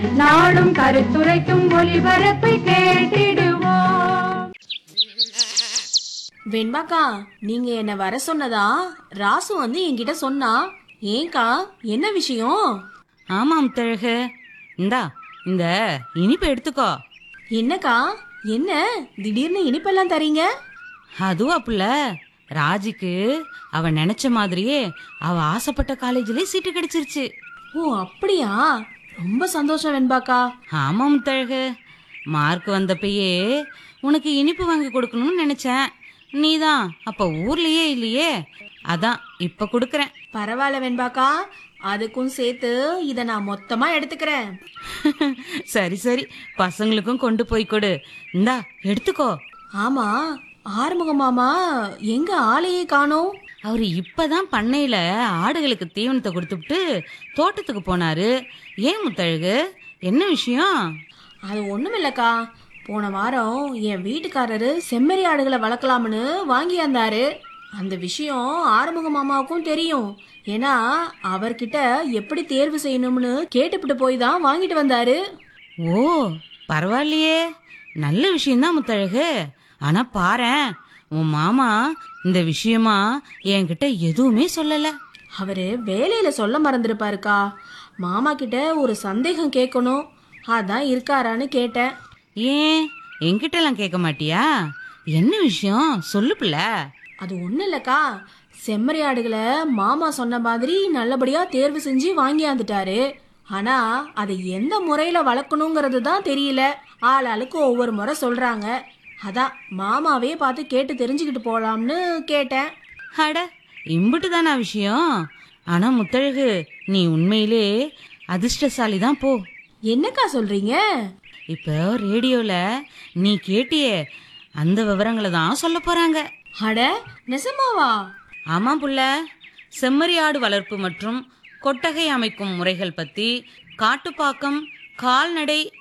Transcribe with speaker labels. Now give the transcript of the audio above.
Speaker 1: நாடும் கருத்துரைக்கும் ஒலிபரப்பை கேட்டிடுவோம்
Speaker 2: வெண்பாக்கா நீங்க என்ன வர சொன்னதா ராசு வந்து என்கிட்ட சொன்னா ஏன்க்கா என்ன விஷயம்
Speaker 3: ஆமாம் முத்தழகு இந்தா இந்த இனிப்பு எடுத்துக்கோ
Speaker 2: என்னக்கா என்ன திடீர்னு இனிப்பெல்லாம் தரீங்க
Speaker 3: அதுவா புள்ள ராஜிக்கு அவ நினைச்ச மாதிரியே அவ ஆசைப்பட்ட காலேஜ்லயே சீட்டு கிடைச்சிருச்சு
Speaker 2: ஓ அப்படியா ரொம்ப சந்தோஷம் வெண்பாக்கா
Speaker 3: ஆமா முத்தழகு மார்க் வந்தப்பயே உனக்கு இனிப்பு வாங்கி கொடுக்கணும்னு நினைச்சேன் நீதான் அப்ப ஊர்லயே இல்லையே அதான் இப்ப கொடுக்கறேன்
Speaker 2: பரவாயில்ல வெண்பாக்கா அதுக்கும் சேர்த்து இத நான் மொத்தமா எடுத்துக்கிறேன்
Speaker 3: சரி சரி பசங்களுக்கும் கொண்டு போய் கொடு இந்தா எடுத்துக்கோ
Speaker 2: ஆமா ஆறுமுக மாமா எங்க ஆளையே காணோம்
Speaker 3: அவரு இப்பதான் பண்ணையில ஆடுகளுக்கு தீவனத்தை கொடுத்துட்டு தோட்டத்துக்கு போனாரு ஏன் முத்தழகு என்ன விஷயம்
Speaker 2: அது ஒண்ணுமில்லக்கா போன வாரம் என் வீட்டுக்காரரு செம்மறி ஆடுகளை வளர்க்கலாம்னு வாங்கியாந்தாரு அந்த விஷயம் ஆறுமுக மாமாவுக்கும் தெரியும் ஏன்னா அவர்கிட்ட எப்படி தேர்வு செய்யணும்னு கேட்டுப்பிட்டு போய் தான் வாங்கிட்டு வந்தாரு
Speaker 3: ஓ பரவாயில்லையே நல்ல விஷயம்தான் முத்தழகு ஆனா பாரேன் உன் மாமா இந்த விஷயமா என்கிட்ட எதுவுமே சொல்லல
Speaker 2: அவரு வேலையில சொல்ல மறந்துருப்பாருக்கா மாமா கிட்ட ஒரு சந்தேகம் கேட்கணும் அதான் இருக்காரான்னு கேட்டேன்
Speaker 3: ஏன் என்கிட்ட எல்லாம் கேட்க மாட்டியா என்ன விஷயம் சொல்லு பிள்ள
Speaker 2: அது ஒன்றும் இல்லைக்கா செம்மறி ஆடுகளை மாமா சொன்ன மாதிரி நல்லபடியா தேர்வு செஞ்சு வாங்கியாந்துட்டாரு ஆனா அதை எந்த முறையில வளர்க்கணுங்கிறது தான் தெரியல ஆள் ஆளுக்கு ஒவ்வொரு முறை சொல்றாங்க அதான் மாமாவே பார்த்து கேட்டு தெரிஞ்சுக்கிட்டு போலாம்னு கேட்டேன்
Speaker 3: அட இம்புட்டு தானா விஷயம் ஆனா முத்தழகு நீ உண்மையிலே அதிர்ஷ்டசாலி தான் போ
Speaker 2: என்னக்கா சொல்றீங்க
Speaker 3: இப்போ ரேடியோல நீ கேட்டியே அந்த விவரங்களை தான் சொல்ல போறாங்க
Speaker 2: அட நெசமாவா
Speaker 3: ஆமாம் புள்ள செம்மறி ஆடு வளர்ப்பு மற்றும் கொட்டகை அமைக்கும் முறைகள் பத்தி காட்டுப்பாக்கம் கால்நடை